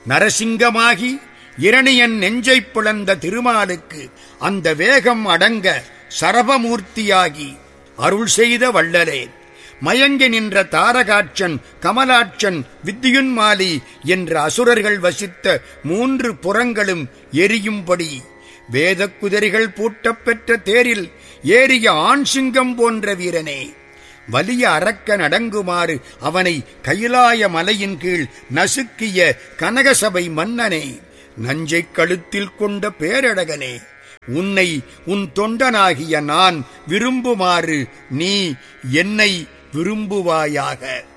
நரசிங்கமாகி இரணியன் நெஞ்சைப் பிளந்த திருமாலுக்கு அந்த வேகம் அடங்க சரபமூர்த்தியாகி அருள் செய்த வள்ளலே மயங்கி நின்ற தாரகாட்சன் கமலாட்சன் வித்தியுன்மாலி என்ற அசுரர்கள் வசித்த மூன்று புறங்களும் எரியும்படி வேதக் குதிரைகள் பூட்டப் பெற்ற தேரில் ஏறிய ஆண் சிங்கம் போன்ற வீரனே வலிய அரக்க நடங்குமாறு அவனை கைலாய மலையின் கீழ் நசுக்கிய கனகசபை மன்னனே நஞ்சைக் கழுத்தில் கொண்ட பேரழகனே உன்னை உன் தொண்டனாகிய நான் விரும்புமாறு நீ என்னை விரும்புவாயாக